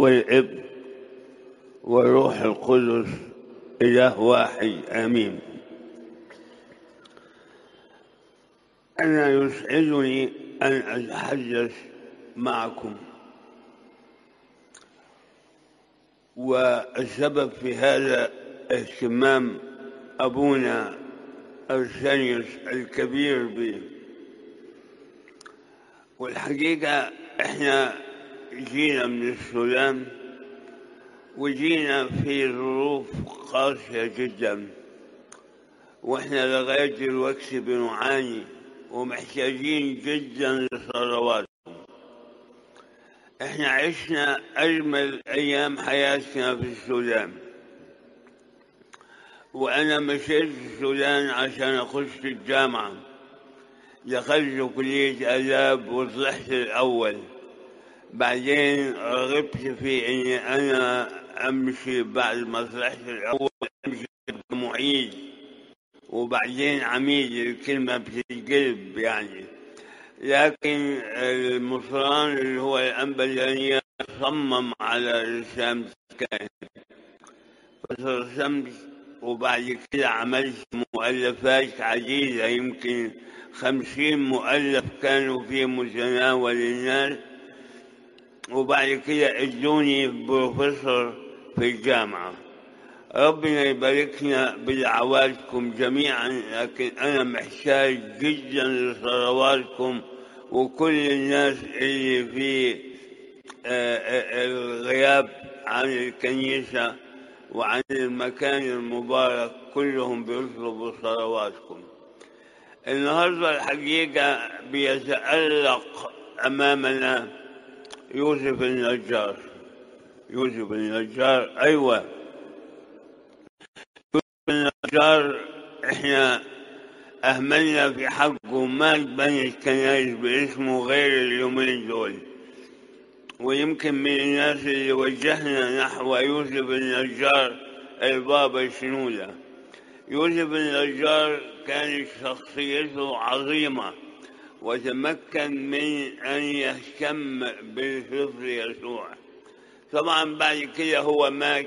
والابن والروح القدس إله واحد آمين أنا يسعدني أن أتحدث معكم والسبب في هذا اهتمام أبونا أرسانيوس الكبير به والحقيقة إحنا جينا من السودان وجينا في ظروف قاسية جدا وإحنا لغاية دلوقتي بنعاني ومحتاجين جدا لثروات احنا عشنا اجمل ايام حياتنا في السودان وانا مشيت في السودان عشان اخش الجامعه دخلت كليه اداب وطلعت الاول بعدين رغبت في اني انا امشي بعد ما طلعت الاول امشي معيد وبعدين عميد الكلمه بتتقلب يعني لكن المصران اللي هو الأنبلانية صمم على رسام كاهن فرسمت وبعد كده عملت مؤلفات عديدة يمكن خمسين مؤلف كانوا في متناول الناس وبعد كده ادوني بروفيسور في الجامعة ربنا يباركنا بدعواتكم جميعا لكن أنا محتاج جدا لثرواتكم وكل الناس اللي في الغياب عن الكنيسة وعن المكان المبارك كلهم بيطلبوا ثرواتكم النهاردة الحقيقة بيتألق أمامنا يوسف النجار يوسف النجار أيوة يوسف النجار إحنا أهملنا في حقه ما بنت كنايس باسمه غير اليومين دول ويمكن من الناس اللي وجهنا نحو يوسف النجار البابا شنودة يوسف النجار كانت شخصيته عظيمة وتمكن من أن يهتم بالطفل يسوع طبعا بعد كده هو مات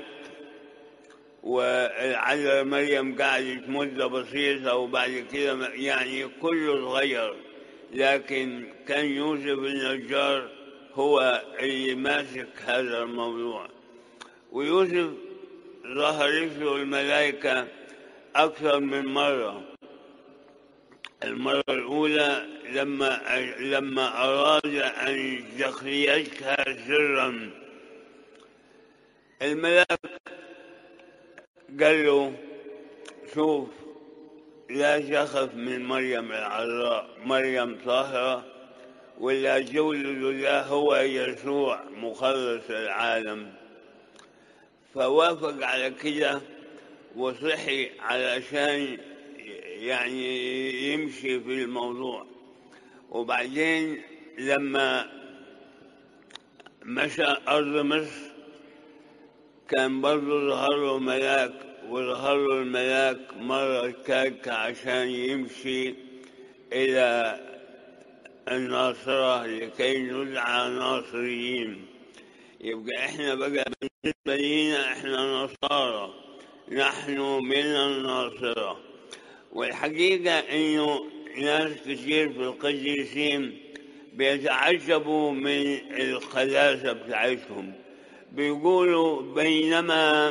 وعلى مريم قعدت مدة بسيطة وبعد كده يعني كله اتغير لكن كان يوسف النجار هو اللي ماسك هذا الموضوع ويوسف ظهرت له الملائكة أكثر من مرة المرة الأولى لما لما أراد أن يخرجها سرا الملاك قال له شوف لا تخف من مريم العذراء مريم طاهرة ولا جولد له هو يسوع مخلص العالم فوافق على كده وصحي علشان يعني يمشي في الموضوع وبعدين لما مشى أرض مصر كان برضه ظهر له ملاك وظهر له الملاك مرة كاك عشان يمشي إلى الناصرة لكي ندعى ناصريين يبقى احنا بقى بالنسبة لينا احنا نصارى نحن من الناصرة والحقيقة انه ناس كثير في القديسين بيتعجبوا من القداسة بتاعتهم بيقولوا بينما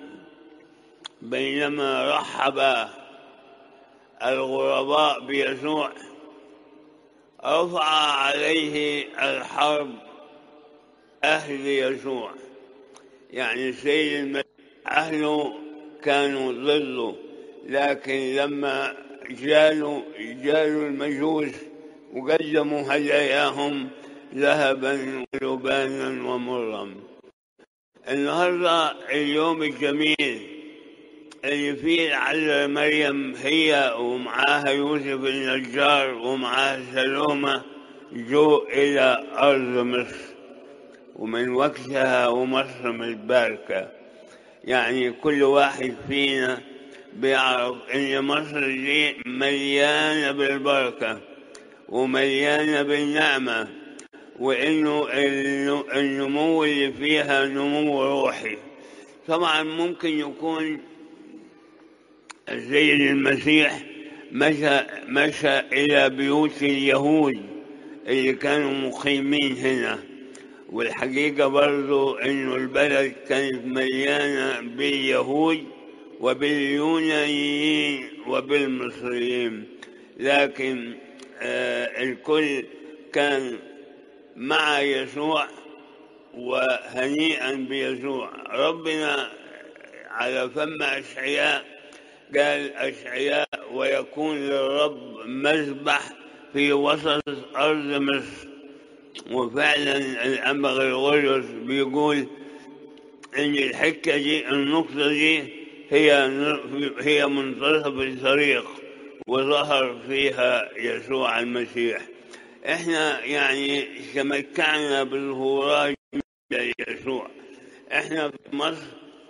بينما رحب الغرباء بيسوع رفع عليه الحرب أهل يسوع يعني سيد المسيح أهله كانوا ضده لكن لما جالوا جالوا المجوس وقدموا هداياهم ذهبا ولبانا ومرا النهارده اليوم الجميل اللي فيه على مريم هي ومعاها يوسف النجار ومعاها سلومة جو إلى أرض مصر ومن وقتها ومصر متباركة يعني كل واحد فينا بيعرف إن مصر دي مليانة بالبركة ومليانة بالنعمة وإنه الن- النمو اللي فيها نمو روحي طبعا ممكن يكون السيد المسيح مشى مشى إلى بيوت اليهود اللي كانوا مقيمين هنا والحقيقة برضو إنه البلد كانت مليانة باليهود وباليونانيين وبالمصريين لكن آه الكل كان مع يسوع وهنيئا بيسوع ربنا على فم أشعياء قال أشعياء ويكون للرب مذبح في وسط أرض مصر وفعلا الأنبا غريغوريوس بيقول إن الحكة دي النقطة دي هي هي منتصف الطريق وظهر فيها يسوع المسيح احنا يعني تمتعنا بالهوراج يسوع احنا في مصر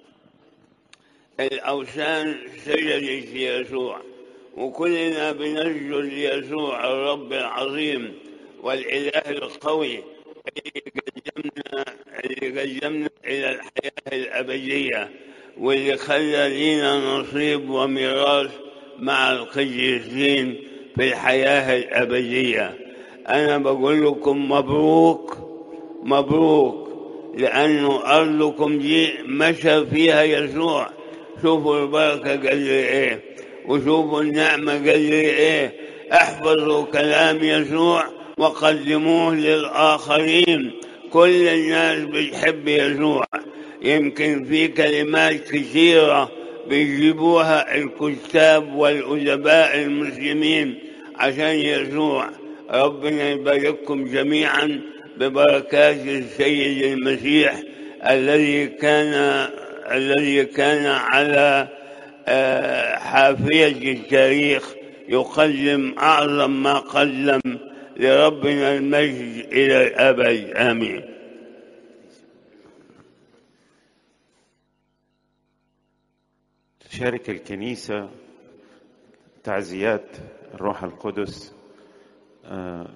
الأوثان سجدت يسوع وكلنا بنسجد ليسوع الرب العظيم والإله القوي اللي قدمنا اللي قدمنا إلى الحياة الأبدية واللي خلى لينا نصيب وميراث مع القديسين في الحياة الأبدية أنا بقول لكم مبروك مبروك لأنه أرضكم دي مشى فيها يسوع شوفوا البركة قال لي إيه وشوفوا النعمة قال لي إيه احفظوا كلام يسوع وقدموه للآخرين كل الناس بتحب يسوع يمكن في كلمات كثيرة بيجيبوها الكتاب والأدباء المسلمين عشان يسوع ربنا يبارككم جميعا ببركات السيد المسيح الذي كان الذي كان على حافية التاريخ يقدم أعظم ما قدم لربنا المجد إلى الأبد آمين تشارك الكنيسة تعزيات الروح القدس